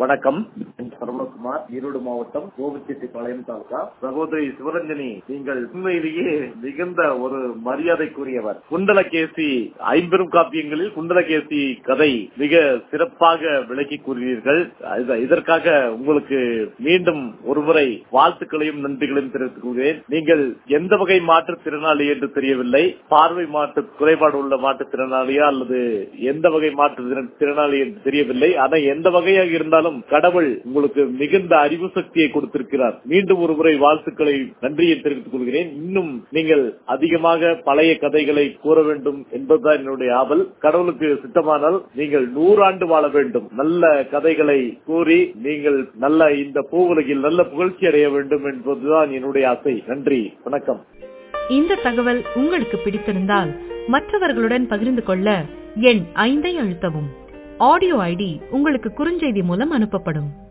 வணக்கம் சரவணகுமார் ஈரோடு மாவட்டம் கோவிச்செட்டிப்பாளையம் தாலுகா சகோதரி சிவரஞ்சனி நீங்கள் உண்மையிலேயே மிகுந்த ஒரு மரியாதைக்குரியவர் குண்டலகேசி ஐம்பெரும் காப்பியங்களில் குண்டலகேசி கதை மிக சிறப்பாக விளக்கி கூறினீர்கள் இது- இதற்காக உங்களுக்கு மீண்டும் ஒருமுறை வாழ்த்துக்களையும் நன்றிகளையும் தெரிவித்துக் கொள்கிறேன் நீங்கள் எந்த வகை மாற்றுத்திறனாளி என்று தெரியவில்லை பார்வை மாற்று குறைபாடு உள்ள மாற்றுத்திறனாளியா அல்லது எந்த வகை மாற்று திறனாளி என்று தெரியவில்லை ஆனா எந்த வகையாக இருந்தாலும் கடவுள் உங்களுக்கு மிகுந்த அறிவு சக்தியை கொடுத்திருக்கிறார் மீண்டும் ஒரு முறை வாழ்த்துக்களை நன்றியை தெரிவித்துக் கொள்கிறேன் இன்னும் நீங்கள் அதிகமாக பழைய கதைகளை கூற வேண்டும் என்பதுதான் என்னுடைய ஆவல் கடவுளுக்கு சித்தமானால் நீங்கள் நூறாண்டு வாழ வேண்டும் நல்ல கதைகளை கூறி நீங்கள் நல்ல இந்த பூவுலகில் நல்ல புகழ்ச்சி அடைய வேண்டும் என்பதுதான் என்னுடைய ஆசை நன்றி வணக்கம் இந்த தகவல் உங்களுக்கு பிடித்திருந்தால் மற்றவர்களுடன் பகிர்ந்து கொள்ள எண் ஐந்தை அழுத்தவும் ஆடியோ ஐடி உங்களுக்கு குறுஞ்செய்தி மூலம் அனுப்பப்படும்